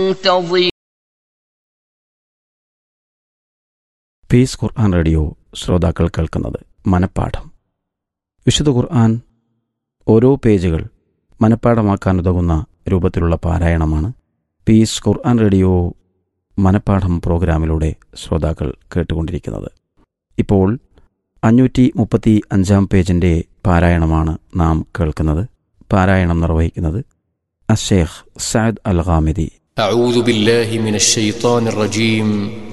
تضيع piece ഖുർആൻ radio ശ്രോതാക്കൾ കേൾക്കുന്നത് മനപ്പാഠം വിശുദ്ധ ഖുർആൻ ഓരോ പേജുകൾ മനപ്പാഠമാക്കാൻ ഉതകുന്ന രൂപത്തിലുള്ള പാരായണമാണ് പീസ് ഖുർആൻ റേഡിയോ മനപ്പാഠം പ്രോഗ്രാമിലൂടെ ശ്രോതാക്കൾ കേട്ടുകൊണ്ടിരിക്കുന്നത് ഇപ്പോൾ അഞ്ഞൂറ്റി മുപ്പത്തി അഞ്ചാം പേജിൻ്റെ പാരായണമാണ് നാം കേൾക്കുന്നത് പാരായണം നിർവഹിക്കുന്നത് അഷേഖ് സയദ് അൽ ഖാമിദി أعوذ بالله من الشيطان الرجيم